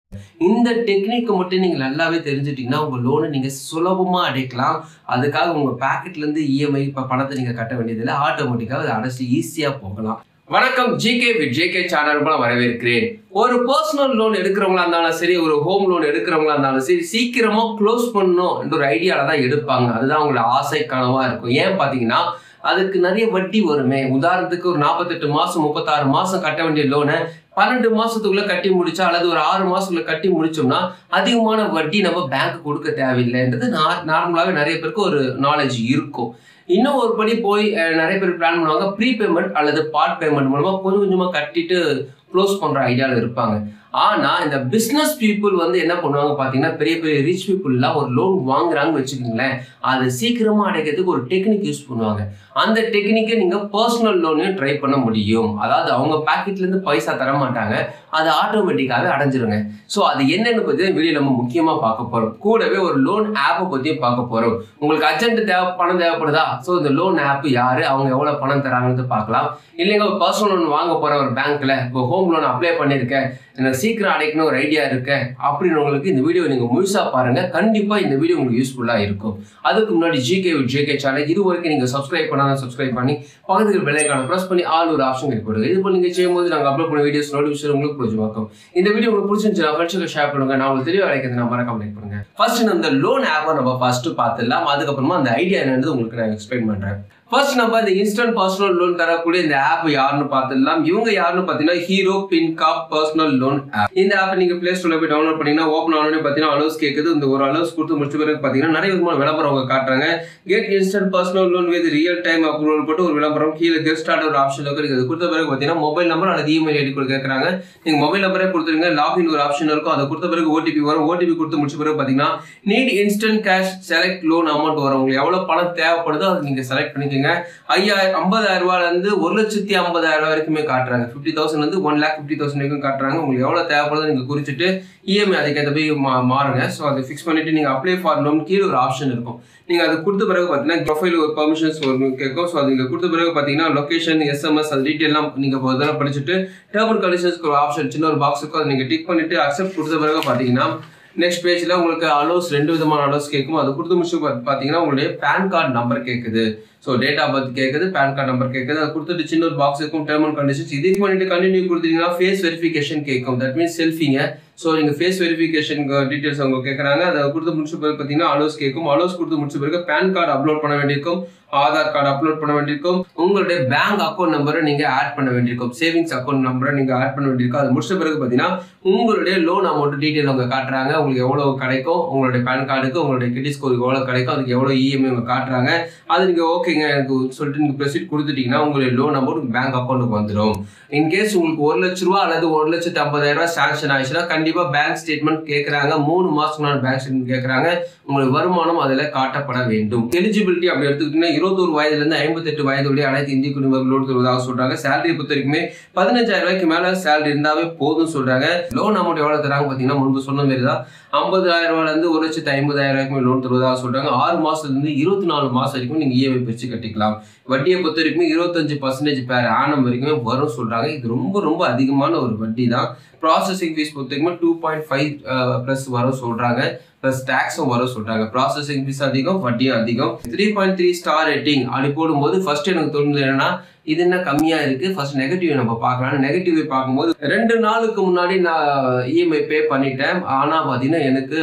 இந்த டெக்னிக்கை மட்டும் நீங்கள் நல்லாவே தெரிஞ்சுட்டீங்கன்னா உங்கள் லோனை நீங்கள் சுலபமாக அடைக்கலாம் அதுக்காக உங்கள் பேக்கெட்லேருந்து இஎம்ஐ இப்போ பணத்தை நீங்கள் கட்ட வேண்டியதில்லை ஆட்டோமேட்டிக்காக அதை அடைச்சி ஈஸியாக போகலாம் வணக்கம் ஜிகே வித் ஜேகே சேனல் மூலம் வரவேற்கிறேன் ஒரு பர்சனல் லோன் எடுக்கிறவங்களா இருந்தாலும் சரி ஒரு ஹோம் லோன் எடுக்கிறவங்களா இருந்தாலும் சரி சீக்கிரமா க்ளோஸ் பண்ணணும் என்ற ஒரு ஐடியால தான் எடுப்பாங்க அதுதான் அவங்களோட ஆசை கனவா இருக்கும் ஏன் பார்த்தீங்கன்னா அதுக்கு நிறைய வட்டி வருமே உதாரணத்துக்கு ஒரு நாற்பத்தெட்டு மாசம் முப்பத்தாறு மாசம் கட்ட வேண்டிய லோனை பன்னெண்டு மாசத்துக்குள்ள கட்டி முடிச்சா அல்லது ஒரு ஆறு மாசத்துக்குள்ள கட்டி முடிச்சோம்னா அதிகமான வட்டி நம்ம பேங்க் கொடுக்க தேவையில்லைன்றது நார்மலாகவே நிறைய பேருக்கு ஒரு நாலேஜ் இருக்கும் இன்னும் ஒரு படி போய் அஹ், நிறைய பேர் பிளான் பண்ணுவாங்க ப்ரீ பேமெண்ட் அல்லது பார்ட் பேமெண்ட் மூலமா கொஞ்சம் கொஞ்சமா கட்டிட்டு க்ளோஸ் பண்ற ஐடியாவில் இருப்பாங்க ஆனா இந்த பிசினஸ் பீப்புள் வந்து என்ன பண்ணுவாங்க பாத்தீங்கன்னா பெரிய பெரிய ரிச் பீப்புள்லாம் ஒரு லோன் வாங்குறாங்கன்னு வச்சுக்கோங்களேன் அதை சீக்கிரமா அடைக்கிறதுக்கு ஒரு டெக்னிக் யூஸ் பண்ணுவாங்க அந்த டெக்னிக்கை நீங்க பர்சனல் லோனையும் ட்ரை பண்ண முடியும் அதாவது அவங்க பாக்கெட்ல இருந்து பைசா தர மாட்டாங்க அது ஆட்டோமேட்டிக்காவே அடைஞ்சிருங்க ஸோ அது என்னன்னு பத்தி வீடியோ நம்ம முக்கியமா பார்க்க போறோம் கூடவே ஒரு லோன் ஆப்பை பத்தியும் பார்க்க போறோம் உங்களுக்கு அர்ஜென்ட் தேவை பணம் தேவைப்படுதா ஸோ இந்த லோன் ஆப் யாரு அவங்க எவ்வளவு பணம் தராங்கன்னு பார்க்கலாம் இல்லைங்க ஒரு பர்சனல் லோன் வாங்க போற ஒரு பேங்க்ல இப்போ ஹோம் லோன் அப்ளை பண்ணியிருக்கேன் எனக்கு சீக்கிரம் அடைக்கணும் ஒரு ஐடியா இருக்கு அப்படின்னு உங்களுக்கு இந்த வீடியோ நீங்க முழுசா பாருங்க கண்டிப்பா இந்த வீடியோ உங்களுக்கு யூஸ்ஃபுல்லா இருக்கும் அதுக்கு முன்னாடி ஜிகே ஜேகே சேனல் இது வரைக்கும் நீங்க சப்ஸ்கிரைப் பண்ணாதான் சப்ஸ்கிரைப் பண்ணி பக்கத்துக்கு பெல்லைக்கான ப்ரெஸ் பண்ணி ஆல் ஒரு ஆப்ஷன் கிளிக் பண்ணுங்க இது போல நீங்க செய்யும்போது நாங்க அப்லோட் பண்ண வீடியோஸ் நோட்டிஃபிகேஷன் உங்களுக்கு பிடிச்சிருக்கும் இந்த வீடியோ உங்களுக்கு பிடிச்சிருந்துச்சு ஃப்ரெண்ட்ஸுக்கு ஷேர் பண்ணுங்க நான் உங்களுக்கு தெளிவாக அழைக்கிறது நான் மறக்காம லைக் பண்ணுங்க ஃபர்ஸ்ட் நம்ம லோன் ஆப்பை நம்ம ஃபர்ஸ்ட் பார்த்துடலாம் அதுக்கப்புறமா அந்த ஐடியா என்னன்னு உங்களுக்கு நான் எக்ஸ்பிளைன் பண்றேன் ஃபர்ஸ்ட் நம்ம இந்த இன்ஸ்டன்ட் பர்சனல் லோன் தரக்கூடிய இந்த ஆப் யாருன்னு பார்த்துடலாம் இவங்க யாருன்னு பார்த்தீங்கன்னா Hero FinCorp personal loan app இந்த ஆப் நீங்க பிளே ஸ்டோர்ல போய் டவுன்லோட் பண்ணீங்கன்னா ஓப்பன் ஆனோடனே பார்த்தீங்கன்னா அலோஸ் கேட்குது இந்த ஒரு அலோஸ் கொடுத்து முடிச்ச பிறகு பார்த்தீங்கன்னா நிறைய விதமான விளம்பரம் அவங்க காட்டுறாங்க get instant personal loan with real time approval போட்டு ஒரு விளம்பரம் கீழே கெட் ஸ்டார்ட் ஒரு ஆப்ஷன் இருக்கு இது கொடுத்த பிறகு பார்த்தீங்கன்னா மொபைல் நம்பர் அல்லது இமெயில் ஐடி கொடுக்க கேட்குறாங்க நீங்க மொபைல் நம்பரே கொடுத்துருங்க லாகின் ஒரு ஆப்ஷன் இருக்கும் அதை கொடுத்த பிறகு ஓடிபி வரும் ஓடிபி கொடுத்து முடிச்ச பிறகு பார்த்தீங்கன்னா need instant cash select loan amount வரும் உங்களுக்கு எவ்வளவு பணம் தேவைப்படுதோ அதை நீங்க செலக்ட் பண்ணிக்கோங்க ஐயாயிரம் ஐம்பதாயிரம் ரூபாயில இருந்து ஒரு லட்சத்தி ஐம்பதாயிரம் ரூபாய் வரைக்குமே காட்டுறாங்க ஃபிஃப்டி தௌசண்ட் வந்து ஒன் லேக் ஃபிஃப்டி தௌசண்ட் வரைக்கும் காட்டுறாங்க உங்களுக்கு எவ்வளவு தேவைப்படுதோ நீங்க குறிச்சிட்டு இஎம்ஐ அதுக்கேற்ற போய் மா- மாறுங்க ஸோ அதை ஃபிக்ஸ் பண்ணிட்டு நீங்க அப்ளை ஃபார் லோன் கீழே ஒரு ஆப்ஷன் இருக்கும் நீங்க அது கொடுத்த பிறகு பார்த்தீங்கன்னா ப்ரொஃபைல் ஒரு பர்மிஷன்ஸ் ஒரு கேட்கும் ஸோ அது நீங்க கொடுத்த பிறகு பார்த்தீங்கன்னா லொகேஷன் எஸ்எம்எஸ் அது டீட்டெயிலாம் நீங்க ஒரு தடவை படிச்சுட்டு டேர்ம் அண்ட் கண்டிஷன்ஸ்க்கு ஒரு ஆப்ஷன் சின்ன ஒரு பாக்ஸ் இருக்கும் அதை நீங்க டிக் பண்ணிட்டு அக்செப்ட் கொடுத்த பிறகு பார்த்தீங்கன்னா நெக்ஸ்ட் பேஜ்ல உங்களுக்கு அலோஸ் ரெண்டு விதமான அலோஸ் கேட்கும் அது கொடுத்து முடிச்சு பாத்~ பாத்தீங்கன்னா உங்களுடைய பேன் கார்டு நம்பர் கேட்குது ஸோ டேட் ஆஃப் பர்த் கேட்குது பேன் கார்டு நம்பர் கேட்குது அதை கொடுத்துட்டு சின்ன ஒரு பாக்ஸ் இருக்கும் டேர்ம் அண்ட் கண்டிஷன்ஸ் இது பண்ணிட்டு கண்டினியூ கொடுத்தீங்கன்னா ஃபேஸ் வெரிஃபிகேஷன் கேட்கும் தட் மீன்ஸ் செல்ஃபிங்க ஸோ நீங்கள் ஃபேஸ் வெரிஃபிகேஷன் டீட்டெயில்ஸ் அவங்க கேட்குறாங்க அதை கொடுத்து முடிச்ச பிறகு பார்த்தீங்கன்னா அலோஸ் கேட்கும் அலோஸ் கொடுத்து முடிச்ச பிறகு பேன் கார்டு அப்லோட் பண்ண வேண்டியிருக்கும் ஆதார் கார்டு அப்லோட் பண்ண வேண்டியிருக்கும் உங்களுடைய பேங்க் அக்கௌண்ட் நம்பரை நீங்க ஆட் பண்ண வேண்டியிருக்கும் சேவிங்ஸ் அக்கௌண்ட் நம்பரை நீங்க ஆட் பண்ண வேண்டியிருக்கும் அது முடிச்ச பிறகு பார்த்தீங்கன்னா உங்களுடைய லோன் அமௌண்ட் டீட்டெயில் அவங்க காட்டுறாங்க உங்களுக்கு எவ்வளவு கிடைக்கும் உங்களுடைய பேன் கார்டுக்கு உங்களுடைய கிரெடிட் ஸ்கோருக்கு எவ்வளவு கிடைக்கும் அதுக்கு எவ்வளவு இஎம்ஐ அவங்க காட்டுறாங்க அது நீங்க ஓகேங்க எனக்கு சொல்லிட்டு நீங்க ப்ரெசிட் கொடுத்துட்டீங்கன்னா உங்களுடைய லோன் அமௌண்ட் பேங்க் அக்கௌண்ட்டுக்கு வந்துடும் இன்கேஸ் உங்களுக்கு ஒரு லட்ச ரூபா அல்லது ஒரு லட்சத்து ஐம்பதாயிரம் ரூபாய் சாங்ஷன் ஆயிடுச்சுன்னா கண்டிப்பா பேங்க் ஸ்டேட்மெண்ட் கேட்கறாங்க மூணு மாசத்துக்கு பேங்க் ஸ்டேட்மெண்ட் கேட்கறாங்க உங்களுக்கு வருமானம் அதுல காட்டப்பட வேண்டும் எலிஜிபிலிட்டி அப்படி எடுத்துக்கிட்டீங்கன்னா இருபத்தொரு வயதுல இருந்து ஐம்பத்தெட்டு வயது உடைய அனைத்து இந்திய குடிமக்களோடு தருவதாக சொல்றாங்க சேலரி பொறுத்த வரைக்குமே பதினஞ்சாயிரம் ரூபாய்க்கு மேல சேலரி இருந்தாவே போதும் சொல்றாங்க லோன் அமௌண்ட் எவ்வளவு தராங்க பாத்தீங்கன்னா முன்பு சொன்ன மாதிரி தான் ஐம்பதாயிரம் ரூபாயில இருந்து ஒரு லட்சத்து ஐம்பதாயிரம் ரூபாய்க்கு லோன் தருவதாக சொல்றாங்க ஆறு மாசத்துல இருந்து இருபத்தி நாலு மாசம் வரைக்கும் நீங்க இஎம்ஐ பிரிச்சு கட்டிக்கலாம் வட்டியை பொறுத்த வரைக்கும் இருபத்தஞ்சு பர்சன்டேஜ் பேர் ஆனம் வரைக்குமே வரும் சொல்றாங்க இது ரொம்ப ரொம்ப அதிகமான ஒரு வட்டி தான் ப்ராசஸிங் ஃபீஸ் பொறுத்த வரைக்கும் டூ பாயிண்ட் ஃபைவ் ப்ளஸ் வரும் சொல்றாங்க ப்ளஸ் டேக்ஸும் வரும் சொல்றாங்க ப்ராசஸிங் ஃபீஸ் அதிகம் வட்டியும் அதிகம் three point three star rating அப்படி போடும்போது ஃபர்ஸ்ட் எனக்கு தோணுது என்னன்னா இது என்ன கம்மியா இருக்கு ஃபர்ஸ்ட் நெகட்டிவ் நம்ம பார்க்கலாம் நெகட்டிவ் பார்க்கும்போது ரெண்டு நாளுக்கு முன்னாடி நான் இஎம்ஐ பே பண்ணிட்டேன் ஆனா பாத்தீங்கன்னா எனக்கு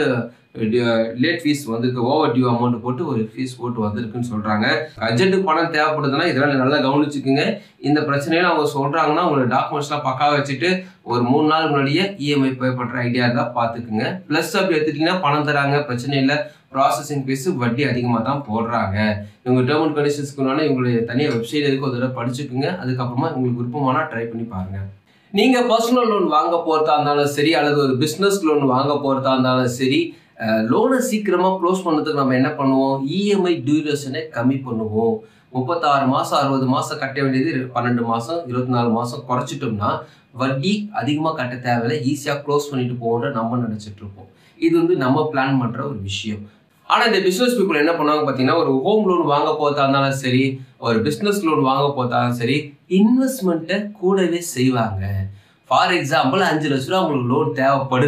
லேட் ஃபீஸ் வந்திருக்கு ஓவர் டியூ அமௌண்ட் போட்டு ஒரு ஃபீஸ் போட்டு வந்திருக்குன்னு சொல்றாங்க அர்ஜென்ட்டுக்கு பணம் தேவைப்படுதுன்னா இதெல்லாம் நல்லா கவனிச்சுக்குங்க இந்த பிரச்சனையில அவங்க சொல்றாங்கன்னா உங்களோட டாக்குமெண்ட்ஸ்லாம் பக்கா வச்சுட்டு ஒரு மூணு நாள் முன்னாடியே இஎம்ஐ பே பண்ற ஐடியா இருந்தா பாத்துக்குங்க பிளஸ் அப்படி எடுத்துட்டீங்கன்னா பணம் தராங்க பிரச்சனை இல்லை ப்ராசஸிங் ஃபீஸ் வட்டி அதிகமாக தான் போடுறாங்க இவங்க டேர்ம் அண்ட் கண்டிஷன்ஸ்க்குனால இவங்களுடைய தனியாக வெப்சைட் இருக்கு ஒரு தடவை படிச்சுக்குங்க அதுக்கப்புறமா உங்களுக்கு விருப்பமானா ட்ரை பண்ணி பாருங்க நீங்க பர்சனல் லோன் வாங்க போறதா இருந்தாலும் சரி அல்லது ஒரு பிசினஸ் லோன் வாங்க போறதா இருந்தாலும் சரி லோனை சீக்கிரமா க்ளோஸ் பண்ணதுக்கு நம்ம என்ன பண்ணுவோம் இஎம்ஐ டியூரேஷனை கம்மி பண்ணுவோம் முப்பத்தாறு மாசம் அறுபது மாசம் கட்ட வேண்டியது பன்னெண்டு மாசம் இருபத்தி நாலு மாசம் குறைச்சிட்டோம்னா வட்டி அதிகமா கட்ட தேவையில்லை ஈஸியா க்ளோஸ் பண்ணிட்டு போகன்ற நம்ம நினைச்சிட்டு இருப்போம் இது வந்து நம்ம பிளான் பண்ற ஒரு விஷயம் ஆனா இந்த பிசினஸ் பீப்புள் என்ன பண்ணுவாங்க பாத்தீங்கன்னா ஒரு ஹோம் லோன் வாங்க போதா இருந்தாலும் சரி ஒரு பிசினஸ் லோன் வாங்க போதாலும் சரி இன்வெஸ்ட்மெண்ட்டை கூடவே செய்வாங்க ஃபார் எக்ஸாம்பிள் அஞ்சு லட்ச ரூபா உங்களுக்கு லோன் தேவைப்படுது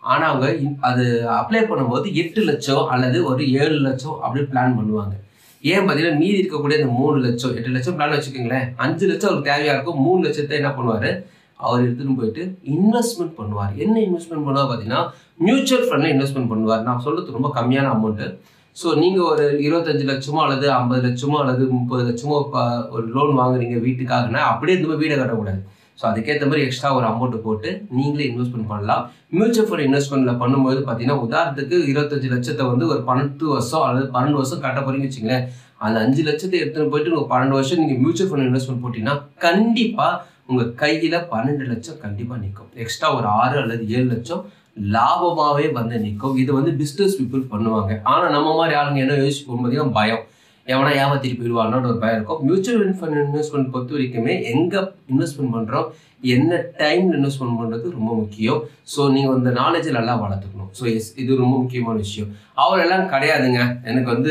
ஆனால் அவங்க இ- அது அப்ளை பண்ணும்போது எட்டு லட்சம் அல்லது ஒரு ஏழு லட்சம் அப்படி பிளான் பண்ணுவாங்க ஏன் பார்த்தீங்கன்னா மீதி இருக்கக்கூடிய அந்த மூணு லட்சம் எட்டு லட்சம் பிளான் வச்சுக்கோங்களேன் அஞ்சு லட்சம் அவருக்கு தேவையாக இருக்கும் மூணு லட்சத்தை என்ன பண்ணுவார் அவர் எடுத்துன்னு போயிட்டு இன்வெஸ்ட்மெண்ட் பண்ணுவார் என்ன இன்வெஸ்ட்மெண்ட் பண்ணுவார் பார்த்தீங்கன்னா மியூச்சுவல் ஃபண்டில் இன்வெஸ்ட்மெண்ட் பண்ணுவார் நான் சொல்றது ரொம்ப கம்மியான அமௌண்ட்டு ஸோ நீங்கள் ஒரு இருபத்தஞ்சு லட்சமோ அல்லது ஐம்பது லட்சமோ அல்லது முப்பது லட்சமோ இப்போ ஒரு லோன் வாங்குறீங்க வீட்டுக்காகனா அப்படியே இந்த வீடை கட்டக்கூடாது ஸோ அதுக்கேற்ற மாதிரி எக்ஸ்ட்ரா ஒரு அமௌண்ட் போட்டு நீங்களே இன்வெஸ்ட்மெண்ட் பண்ணலாம் மியூச்சுவல் ஃபண்ட் இன்வெஸ்ட்மெண்ட்டில் பண்ணும்போது பார்த்தீங்கன்னா உதாரணத்துக்கு இருபத்தஞ்சு லட்சத்தை வந்து ஒரு பன்னெண்டு வருஷம் அல்லது பன்னெண்டு வருஷம் கட்ட போறீங்கன்னு வச்சுங்களேன் அந்த அஞ்சு லட்சத்தை எடுத்துன்னு போயிட்டு ஒரு பன்னெண்டு வருஷம் நீங்கள் மியூச்சுவல் ஃபண்ட் இன்வெஸ்ட்மெண்ட் போட்டீங்கன்னா கண்டிப்பாக உங்கள் கையில் பன்னெண்டு லட்சம் கண்டிப்பாக நிற்கும் எக்ஸ்ட்ரா ஒரு ஆறு அல்லது ஏழு லட்சம் லாபமாகவே வந்து நிற்கும் இது வந்து பிஸ்னஸ் பீப்புள் பண்ணுவாங்க ஆனால் நம்ம மாதிரி ஆளுங்க என்ன யோசிப்போம் பார்த்தீங்கன்னா பயம் எவனா ஏமாத்திட்டு போயிடுவானோட ஒரு பயம் இருக்கும் மியூச்சுவல் ஃபண்ட் இன்வெஸ்ட்மெண்ட் பொறுத்த வரைக்குமே எங்கே இன்வெஸ்ட்மெண்ட் பண்ணுறோம் என்ன டைம் இன்வெஸ்ட்மெண்ட் பண்ணுறது ரொம்ப முக்கியம் ஸோ நீங்கள் அந்த நாலேஜை நல்லா வளர்த்துக்கணும் ஸோ எஸ் இது ரொம்ப முக்கியமான விஷயம் அவர் எல்லாம் கிடையாதுங்க எனக்கு வந்து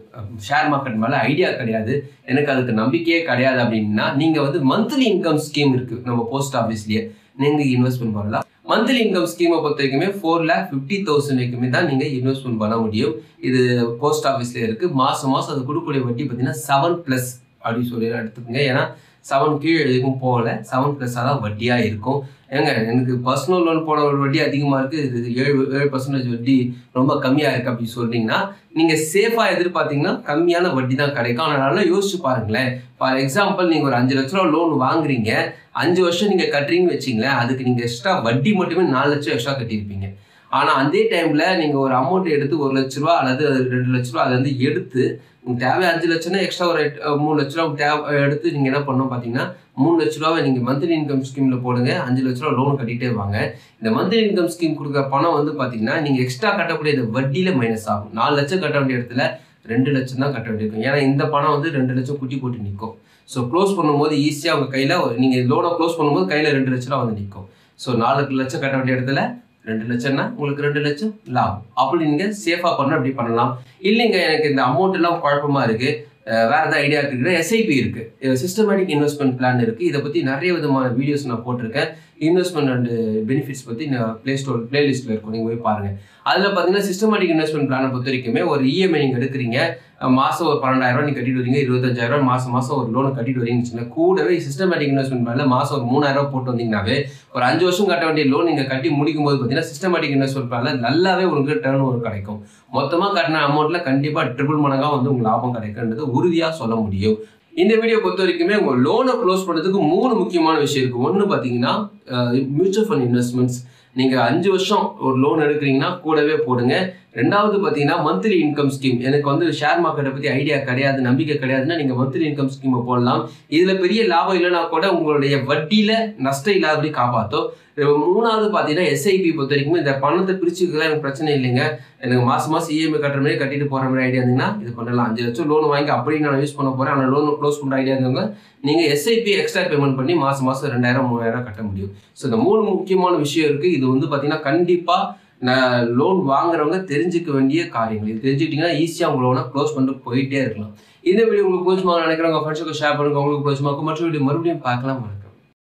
ஷேர் மார்க்கெட் மேலே ஐடியா கிடையாது எனக்கு அதுக்கு நம்பிக்கையே கிடையாது அப்படின்னா நீங்கள் வந்து மந்த்லி இன்கம் ஸ்கீம் இருக்குது நம்ம போஸ்ட் ஆஃபீஸ்லேயே நீங்கள் இன்வெஸ்ட்மெண்ட் பண்ணலாம் மந்த்லி இன்கம் ஸ்கீமை பொறுத்த வரைக்குமே ஃபோர் லேக் ஃபிஃப்டி தௌசண்ட் வரைக்குமே தான் நீங்கள் இன்வெஸ்ட்மெண்ட் பண்ண முடியும் இது போஸ்ட் ஆஃபீஸில் இருக்குது மாதம் மாதம் அது கொடுக்கக்கூடிய வட்டி பார்த்தீங்கன்னா செவன் ப்ளஸ் அப்படின்னு சொல்லி எடுத்துக்கோங்க ஏன்னா செவன் கீழே எதுக்கும் போகல செவன் ப்ளஸ்ஸாக தான் வட்டியாக இருக்கும் ஏங்க எனக்கு பர்சனல் லோன் போட ஒரு வட்டி அதிகமாக இருக்குது இது ஏழு ஏழு பர்சன்டேஜ் வட்டி ரொம்ப கம்மியாக இருக்குது அப்படின்னு சொல்றீங்கன்னா நீங்கள் சேஃபாக எதிர்பார்த்தீங்கன்னா கம்மியான வட்டி தான் கிடைக்கும் ஆனால் நல்லா யோசிச்சு பாருங்களேன் ஃபார் எக்ஸாம்பிள் நீங்கள் ஒரு அஞ்சு லட்ச ரூபா லோன் வாங்குறீங்க அஞ்சு வருஷம் நீங்கள் கட்டுறீங்கன்னு வச்சிங்களேன் அதுக்கு நீங்கள் எக்ஸ்ட்ரா வட்டி மட்டுமே நாலு லட்சம் எக்ஸ்ட்ரா கட்டியிருப்பீங்க ஆனால் அதே டைமில் நீங்கள் ஒரு அமௌண்ட் எடுத்து ஒரு லட்ச ரூபா அல்லது ரெண்டு லட்ச ரூபா அதுலேருந்து எடுத்து உங்களுக்கு தேவை அஞ்சு லட்சம்னா எக்ஸ்ட்ரா ஒரு எட்டு- அஹ் மூணு லட்ச ரூபா தேவை எடுத்து நீங்கள் என்ன பண்ணணும் பார்த்தீங்கன்னா மூணு லட்ச ரூபாவை நீங்கள் மந்த்லி இன்கம் ஸ்கீமில் போடுங்க அஞ்சு லட்ச ரூபா லோன் கட்டிகிட்டே வாங்க இந்த மந்த்லி இன்கம் ஸ்கீம் கொடுக்குற பணம் வந்து பார்த்தீங்கன்னா நீங்கள் எக்ஸ்ட்ரா கட்டக்கூடிய இந்த வட்டியில் மைனஸ் ஆகும் நாலு லட்சம் கட்ட வேண்டிய இடத்துல ரெண்டு லட்சம் தான் கட்ட வேண்டியிருக்கும் ஏன்னா இந்த பணம் வந்து ரெண்டு லட்சம் குட்டி போட்டு நிற்கும் ஸோ க்ளோஸ் பண்ணும்போது ஈஸியாக உங்கள் கையில் நீங்கள் லோனை க்ளோஸ் பண்ணும்போது கையில் ரெண்டு லட்ச ரூபா வந்து நிற்கும் ஸோ நாலு லட்சம் கட்ட வேண்டிய இடத்துல ரெண்டு லட்சம்னா உங்களுக்கு ரெண்டு லட்சம் லாபம் அப்படி நீங்கள் சேஃபாக பண்ண அப்படி பண்ணலாம் இல்லைங்க எனக்கு இந்த அமௌண்ட் எல்லாம் குழப்பமா இருக்கு அஹ் வேற ஏதாவது ஐடியா இருக்குன்னா எஸ்ஐபி இருக்கு சிஸ்டமேட்டிக் இன்வெஸ்ட்மெண்ட் பிளான் இருக்கு இதை பத்தி நிறைய விதமான வீடியோஸ் நான் போட்டிருக்கேன் இன்வெஸ்ட்மெண்ட் அண்ட் பெனிஃபிட்ஸ் பத்தி நான் பிளே ஸ்டோர் பிளேலிஸ்ட்ல இருக்கும் நீங்க போய் பாருங்க அதுல பாத்தீங்கன்னா சிஸ்டமேட்டிக் இன்வெஸ்ட்மெண்ட் பிளானை பொறுத்த வரைக்குமே ஒரு இஎம்ஐ நீங்க எடுக்கிறீங்க அஹ் மாசம் ஒரு பன்னெண்டாயிரம் ரூபாய் நீங்க கட்டிட்டு வரீங்க இருபத்தஞ்சாயிரம் ரூபாய் மாசம் மாசம் ஒரு லோன் கட்டிட்டு வரீங்கன்னு வச்சுக்கோங்களேன். கூடவே சிஸ்டமேட்டிக் இன்வெஸ்ட்மெண்ட் பிளான்ல மாசம் ஒரு மூணாயிரம் ரூபாய் போட்டு வந்தீங்கன்னாவே ஒரு அஞ்சு வருஷம் கட்ட வேண்டிய லோன் நீங்க கட்டி முடிக்கும் போது பாத்தீங்கன்னா சிஸ்டமேட்டிக் இன்வெஸ்ட்மெண்ட் பிளான்ல நல்லாவே உங்களுக்கு டேர்ன் ஓவர் கிடைக்கும் மொத்தமா கட்டின அமௌண்ட்ல கண்டிப்பா ட்ரிபிள் மடங்கா வந்து உங்களுக்கு லாபம் கிடைக்குன்றது உறுதியா சொல்ல முடியும் இந்த வீடியோ பொறுத்த வரைக்குமே உங்க லோனை க்ளோஸ் பண்றதுக்கு மூணு முக்கியமான விஷயம் இருக்கு ஒன்னு பாத்தீங்கன்னா மியூச்சுவல் ஃபண்ட் இன்வெஸ்ட்மெண்ட்ஸ் நீங்க அஞ்சு வருஷம் ஒரு லோன் எடுக்கிறீங்கன்னா கூடவே போடுங்க ரெண்டாவது பாத்தீங்கன்னா மந்த்லி இன்கம் ஸ்கீம் எனக்கு வந்து ஷேர் மார்க்கெட்டை பத்தி ஐடியா கிடையாது நம்பிக்கை கிடையாதுன்னா நீங்க மந்த்லி இன்கம் ஸ்கீமை போடலாம் இதுல பெரிய லாபம் இல்லைன்னா கூட உங்களுடைய வட்டியில நஷ்டம் இல்லாதபடி காப்பாற்றும் மூணாவது பாத்தீங்கன்னா எஸ்ஐபி பொறுத்த வரைக்கும் இந்த பணத்தை பிரிச்சுக்கலாம் எனக்கு பிரச்சனை இல்லைங்க எனக்கு மாசம் மாசம் இஎம்ஐ கட்டுற மாதிரி கட்டிட்டு போற மாதிரி ஐடியா இருந்தீங்கன்னா இது பண்ணலாம் அஞ்சு லட்சம் லோன் வாங்கி அப்படியே நான் யூஸ் பண்ண போறேன் ஆனால் லோன் க்ளோஸ் பண்ற ஐடியா இருந்தவங்க நீங்க எஸ்ஐபி எக்ஸ்ட்ரா பேமெண்ட் பண்ணி மாசம் மாசம் ரெண்டாயிரம் மூவாயிரம் கட்ட முடியும் ஸோ இந்த மூணு முக்கியமான விஷயம் இருக்கு இது வந்து பாத்தீங்கன்னா கண்டிப்பா நான் லோன் வாங்குறவங்க தெரிஞ்சுக்க வேண்டிய காரியங்கள் இது தெரிஞ்சுக்கிட்டீங்கன்னா ஈஸியாக உங்க லோனை க்ளோஸ் பண்ணிட்டு போயிட்டே இருக்கலாம் இந்த வீடியோ உங்களுக்கு பிடிச்சுமா நினைக்கிறவங்க ஃப்ரெண்ட்ஸுக்கு ஷேர் பண்ணுங்க உங்களுக்கு பிடிச்சுமா மற்ற வீடியோ மறுபடியும் பார்க்கலாம் வணக்கம்